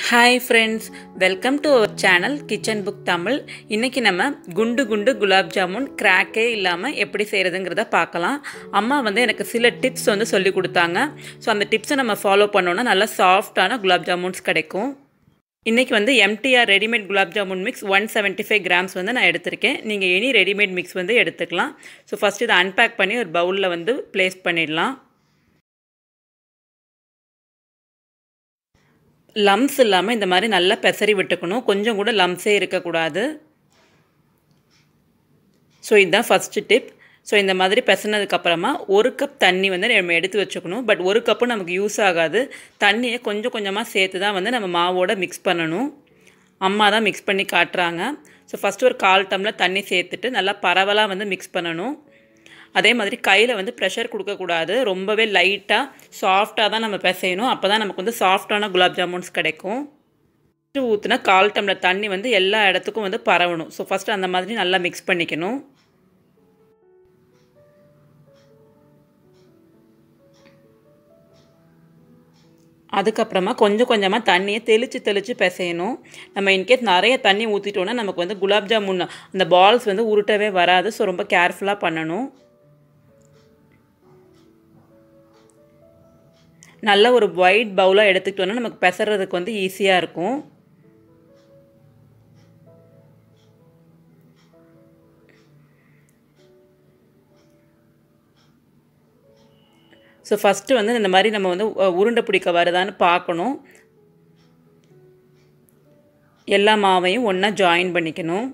hi friends welcome to our channel kitchen book Tamil இன்றைக்கி நம்ம குண்டு குண்டு குலாப் ஜாமுன் கிராக்கே இல்லாமல் எப்படி செய்கிறதுங்கிறத பார்க்கலாம் அம்மா வந்து எனக்கு சில டிப்ஸ் வந்து சொல்லி கொடுத்தாங்க ஸோ அந்த டிப்ஸை நம்ம ஃபாலோ பண்ணோன்னா நல்லா சாஃப்டான குலாப் ஜாமுன்ஸ் கிடைக்கும் இன்றைக்கி வந்து MTR readymade gulab jamun mix one seventy five grams வந்து நான் எடுத்திருக்கேன் நீங்கள் எனி ரெடிமேட் மிக்ஸ் வந்து எடுத்துக்கலாம் ஸோ ஃபஸ்ட் இதை அன்பேக் பண்ணி ஒரு பவுலில் வந்து ப்ளேஸ் பண்ணிடலாம் லம்ஸ் இல்லாமல் இந்த மாதிரி நல்லா பெசரி விட்டுக்கணும் கொஞ்சம் கூட லம்ஸே இருக்கக்கூடாது ஸோ இதுதான் ஃபஸ்ட்டு டிப் ஸோ இந்த மாதிரி பெசனதுக்கப்புறமா ஒரு கப் தண்ணி வந்து நம்ம எடுத்து வச்சுக்கணும் பட் ஒரு கப்பு நமக்கு யூஸ் ஆகாது தண்ணியை கொஞ்சம் கொஞ்சமாக சேர்த்து தான் வந்து நம்ம மாவோட மிக்ஸ் பண்ணணும் அம்மா தான் மிக்ஸ் பண்ணி காட்டுறாங்க ஸோ ஃபஸ்ட்டு ஒரு கால் டம்ளர் தண்ணி சேர்த்துட்டு நல்லா பரவலாக வந்து மிக்ஸ் பண்ணணும் அதே மாதிரி கையில் வந்து ப்ரெஷர் கொடுக்கக்கூடாது ரொம்பவே லைட்டாக சாஃப்டாக தான் நம்ம பிசையணும் அப்போ தான் நமக்கு வந்து சாஃப்டான குலாப் ஜாமுன்ஸ் கிடைக்கும் ஃபஸ்ட்டு ஊற்றுனா கால் டம்ளர் தண்ணி வந்து எல்லா இடத்துக்கும் வந்து பரவணும் ஸோ ஃபஸ்ட்டு அந்த மாதிரி நல்லா மிக்ஸ் பண்ணிக்கணும் அதுக்கப்புறமா கொஞ்சம் கொஞ்சமாக தண்ணியை தெளித்து தெளித்து பிசையணும் நம்ம இன்கேஸ் நிறைய தண்ணி ஊற்றிட்டோன்னா நமக்கு வந்து குலாப் ஜாமுன் அந்த பால்ஸ் வந்து உருட்டவே வராது ஸோ ரொம்ப கேர்ஃபுல்லாக பண்ணணும் நல்ல ஒரு ஒயிட் பவுலாக எடுத்துக்கிட்டோன்னா நமக்கு பெசறதுக்கு வந்து ஈஸியாக இருக்கும் ஸோ ஃபஸ்ட்டு வந்து இந்த மாதிரி நம்ம வந்து உருண்டை பிடிக்க வருதான்னு பார்க்கணும் எல்லா மாவையும் ஒன்றா ஜாயின் பண்ணிக்கணும்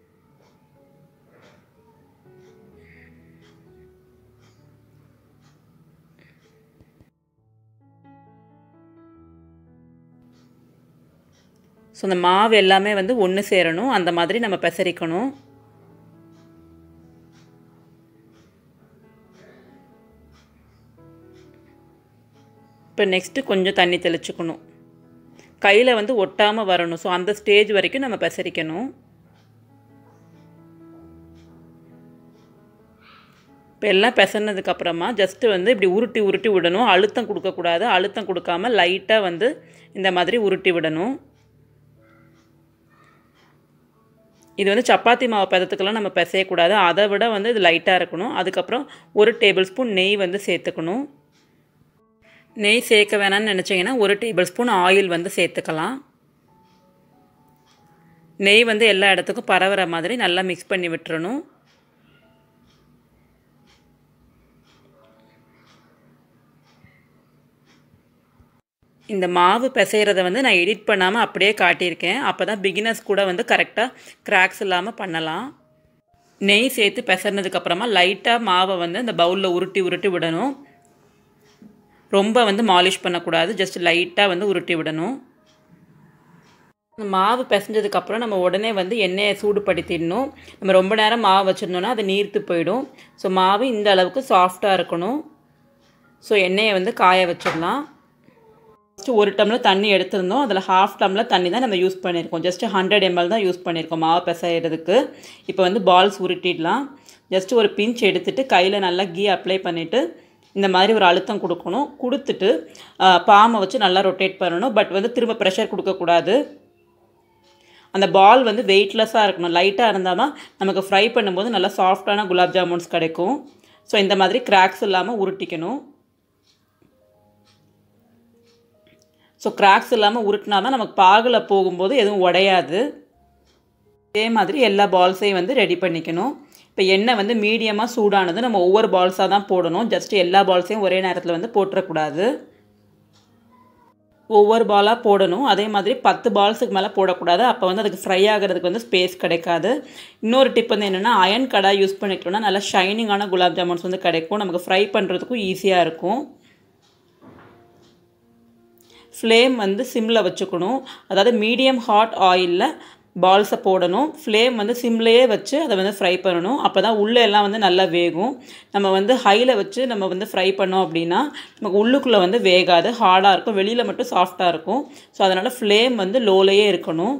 ஸோ அந்த மாவு எல்லாமே வந்து ஒன்று சேரணும் அந்த மாதிரி நம்ம பெசரிக்கணும் இப்போ நெக்ஸ்ட்டு கொஞ்சம் தண்ணி தெளிச்சுக்கணும் கையில் வந்து ஒட்டாமல் வரணும் ஸோ அந்த ஸ்டேஜ் வரைக்கும் நம்ம பெசரிக்கணும் இப்போ எல்லாம் பெசனதுக்கப்புறமா ஜஸ்ட்டு வந்து இப்படி உருட்டி உருட்டி விடணும் அழுத்தம் கொடுக்கக்கூடாது அழுத்தம் கொடுக்காம லைட்டாக வந்து இந்த மாதிரி உருட்டி விடணும் இது வந்து சப்பாத்தி மாவு பதத்துக்கெல்லாம் நம்ம பிசையக்கூடாது அதை விட வந்து இது லைட்டாக இருக்கணும் அதுக்கப்புறம் ஒரு டேபிள் ஸ்பூன் நெய் வந்து சேர்த்துக்கணும் நெய் சேர்க்க வேணாம்னு நினச்சிங்கன்னா ஒரு டேபிள் ஸ்பூன் ஆயில் வந்து சேர்த்துக்கலாம் நெய் வந்து எல்லா இடத்துக்கும் பரவுற மாதிரி நல்லா மிக்ஸ் பண்ணி விட்டுறணும் இந்த மாவு பிசைகிறத வந்து நான் எடிட் பண்ணாமல் அப்படியே காட்டியிருக்கேன் அப்போ தான் பிகினர்ஸ் கூட வந்து கரெக்டாக கிராக்ஸ் இல்லாமல் பண்ணலாம் நெய் சேர்த்து பிசறினதுக்கப்புறமா லைட்டாக மாவை வந்து அந்த பவுலில் உருட்டி உருட்டி விடணும் ரொம்ப வந்து மாலிஷ் பண்ணக்கூடாது ஜஸ்ட் லைட்டாக வந்து உருட்டி விடணும் மாவு பிசைஞ்சதுக்கப்புறம் நம்ம உடனே வந்து எண்ணெயை சூடுபடுத்திடணும் நம்ம ரொம்ப நேரம் மாவு வச்சுருந்தோன்னா அது நீர்த்து போயிடும் ஸோ மாவு இந்த அளவுக்கு சாஃப்டாக இருக்கணும் ஸோ எண்ணெயை வந்து காய வச்சிடலாம் ஃபஸ்ட்டு ஒரு டம்ளர் தண்ணி எடுத்திருந்தோம் அதில் ஹாஃப் டம்ளர் தண்ணி தான் நம்ம யூஸ் பண்ணியிருக்கோம் ஜஸ்ட் ஹண்ட்ரட் எம்எல் தான் யூஸ் பண்ணியிருக்கோம் மாவு பிசைகிறதுக்கு இப்போ வந்து பால்ஸ் உருட்டிடலாம் ஜஸ்ட் ஒரு பிஞ்ச் எடுத்துகிட்டு கையில் நல்லா கீ அப்ளை பண்ணிவிட்டு இந்த மாதிரி ஒரு அழுத்தம் கொடுக்கணும் கொடுத்துட்டு பாமை வச்சு நல்லா ரொட்டேட் பண்ணணும் பட் வந்து திரும்ப ப்ரெஷர் கொடுக்கக்கூடாது அந்த பால் வந்து வெயிட்லெஸ்ஸாக இருக்கணும் லைட்டாக இருந்தால் தான் நமக்கு ஃப்ரை பண்ணும்போது நல்லா சாஃப்டான குலாப் ஜாமுன்ஸ் கிடைக்கும் ஸோ இந்த மாதிரி கிராக்ஸ் இல்லாமல் உருட்டிக்கணும் ஸோ கிராக்ஸ் இல்லாமல் உருட்டினா தான் நமக்கு பாகில் போகும்போது எதுவும் உடையாது இதே மாதிரி எல்லா பால்ஸையும் வந்து ரெடி பண்ணிக்கணும் இப்போ எண்ணெய் வந்து மீடியமாக சூடானது நம்ம ஒவ்வொரு பால்ஸாக தான் போடணும் ஜஸ்ட் எல்லா பால்ஸையும் ஒரே நேரத்தில் வந்து போட்டுறக்கூடாது ஒவ்வொரு பாலாக போடணும் அதே மாதிரி பத்து பால்ஸுக்கு மேலே போடக்கூடாது அப்போ வந்து அதுக்கு ஃப்ரை ஆகிறதுக்கு வந்து ஸ்பேஸ் கிடைக்காது இன்னொரு டிப் வந்து என்னென்னா அயன் கடாய் யூஸ் பண்ணிக்கிட்டோம்னா நல்லா ஷைனிங்கான குலாப் ஜாமுன்ஸ் வந்து கிடைக்கும் நமக்கு ஃப்ரை பண்ணுறதுக்கும் ஈஸியாக இருக்கும் ஃப்ளேம் வந்து சிம்மில் வச்சுக்கணும் அதாவது மீடியம் ஹாட் ஆயிலில் பால்ஸை போடணும் ஃப்ளேம் வந்து சிம்லேயே வச்சு அதை வந்து ஃப்ரை பண்ணணும் அப்போ தான் உள்ளே எல்லாம் வந்து நல்லா வேகும் நம்ம வந்து ஹையில் வச்சு நம்ம வந்து ஃப்ரை பண்ணோம் அப்படின்னா நமக்கு உள்ளுக்குள்ளே வந்து வேகாது ஹார்டாக இருக்கும் வெளியில் மட்டும் சாஃப்டாக இருக்கும் ஸோ அதனால் ஃப்ளேம் வந்து லோலையே இருக்கணும்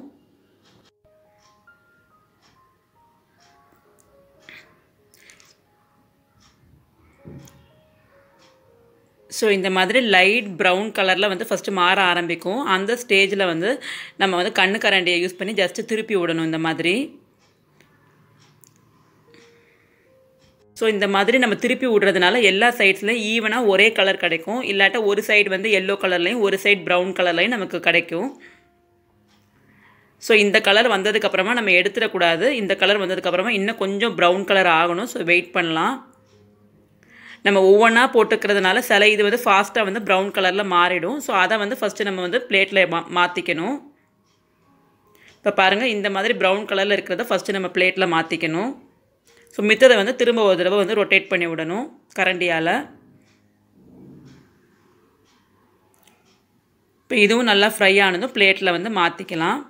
ஸோ இந்த மாதிரி லைட் ப்ரௌன் கலரில் வந்து ஃபஸ்ட்டு மாற ஆரம்பிக்கும் அந்த ஸ்டேஜில் வந்து நம்ம வந்து கண்ணு கரண்டியை யூஸ் பண்ணி ஜஸ்ட்டு திருப்பி விடணும் இந்த மாதிரி ஸோ இந்த மாதிரி நம்ம திருப்பி விடுறதுனால எல்லா சைட்ஸ்லையும் ஈவனாக ஒரே கலர் கிடைக்கும் இல்லாட்ட ஒரு சைடு வந்து எல்லோ கலர்லையும் ஒரு சைடு ப்ரௌன் கலர்லையும் நமக்கு கிடைக்கும் ஸோ இந்த கலர் வந்ததுக்கப்புறமா நம்ம எடுத்துடக்கூடாது இந்த கலர் வந்ததுக்கப்புறமா இன்னும் கொஞ்சம் ப்ரௌன் கலர் ஆகணும் ஸோ வெயிட் பண்ணலாம் நம்ம ஒவ்வொன்றா போட்டுக்கிறதுனால சில இது வந்து ஃபாஸ்ட்டாக வந்து ப்ரௌன் கலரில் மாறிடும் ஸோ அதை வந்து ஃபஸ்ட்டு நம்ம வந்து பிளேட்டில் மா மாற்றிக்கணும் இப்போ பாருங்கள் இந்த மாதிரி ப்ரௌன் கலரில் இருக்கிறத ஃபஸ்ட்டு நம்ம பிளேட்டில் மாற்றிக்கணும் ஸோ மித்ததை வந்து திரும்ப ஒரு தடவை வந்து ரொட்டேட் பண்ணி விடணும் கரண்டியால் இப்போ இதுவும் நல்லா ஃப்ரை ஆனதும் பிளேட்டில் வந்து மாற்றிக்கலாம்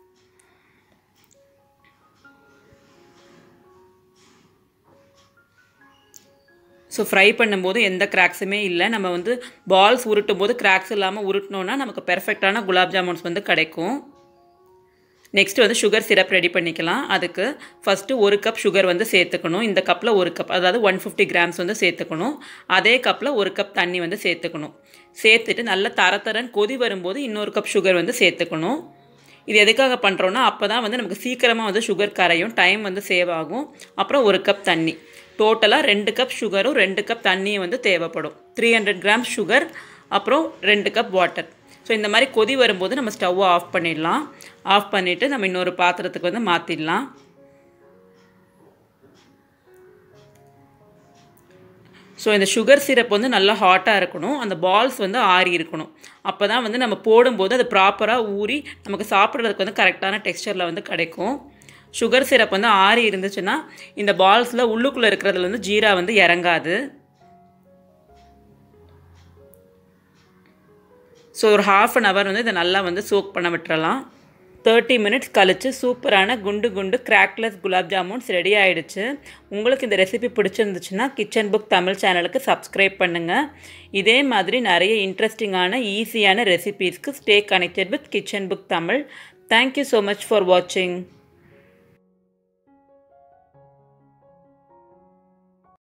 ஸோ ஃப்ரை பண்ணும்போது எந்த கிராக்ஸுமே இல்லை நம்ம வந்து பால்ஸ் உருட்டும் போது கிராக்ஸ் இல்லாமல் உருட்டினோன்னா நமக்கு பெர்ஃபெக்டான குலாப் ஜாமுன்ஸ் வந்து கிடைக்கும் நெக்ஸ்ட் வந்து சுகர் சிரப் ரெடி பண்ணிக்கலாம் அதுக்கு ஃபஸ்ட்டு ஒரு கப் சுகர் வந்து சேர்த்துக்கணும் இந்த கப்பில் ஒரு கப் அதாவது ஒன் ஃபிஃப்டி கிராம்ஸ் வந்து சேர்த்துக்கணும் அதே கப்பில் ஒரு கப் தண்ணி வந்து சேர்த்துக்கணும் சேர்த்துட்டு நல்லா தர தரன்னு கொதி வரும்போது இன்னொரு கப் சுகர் வந்து சேர்த்துக்கணும் இது எதுக்காக பண்ணுறோன்னா அப்போ தான் வந்து நமக்கு சீக்கிரமாக வந்து சுகர் கரையும் டைம் வந்து சேவ் ஆகும் அப்புறம் ஒரு கப் தண்ணி டோட்டலாக ரெண்டு கப் சுகரும் ரெண்டு கப் தண்ணியும் வந்து தேவைப்படும் த்ரீ ஹண்ட்ரட் கிராம் சுகர் அப்புறம் ரெண்டு கப் வாட்டர் ஸோ இந்த மாதிரி கொதி வரும்போது நம்ம ஸ்டவ்வை ஆஃப் பண்ணிடலாம் ஆஃப் பண்ணிவிட்டு நம்ம இன்னொரு பாத்திரத்துக்கு வந்து மாற்றிடலாம் ஸோ இந்த சுகர் சிரப் வந்து நல்லா ஹாட்டாக இருக்கணும் அந்த பால்ஸ் வந்து ஆறி இருக்கணும் அப்போ தான் வந்து நம்ம போடும்போது அது ப்ராப்பராக ஊறி நமக்கு சாப்பிட்றதுக்கு வந்து கரெக்டான டெக்ஸ்டரில் வந்து கிடைக்கும் சுகர் சிரப் வந்து ஆறி இருந்துச்சுன்னா இந்த பால்ஸில் உள்ளுக்குள்ளே இருக்கிறதுல வந்து ஜீரா வந்து இறங்காது ஸோ ஒரு ஹாஃப் அன் ஹவர் வந்து இதை நல்லா வந்து சோக் பண்ண விட்டுறலாம் தேர்ட்டி மினிட்ஸ் கழித்து சூப்பரான குண்டு குண்டு கிராக்லெஸ் குலாப் ஜாமுன்ஸ் ரெடி ஆகிடுச்சு உங்களுக்கு இந்த ரெசிபி பிடிச்சிருந்துச்சுன்னா கிச்சன் புக் தமிழ் சேனலுக்கு சப்ஸ்கிரைப் பண்ணுங்கள் இதே மாதிரி நிறைய இன்ட்ரெஸ்டிங்கான ஈஸியான ரெசிபீஸ்க்கு stay connected with kitchen book Tamil thank you so much for வாட்சிங்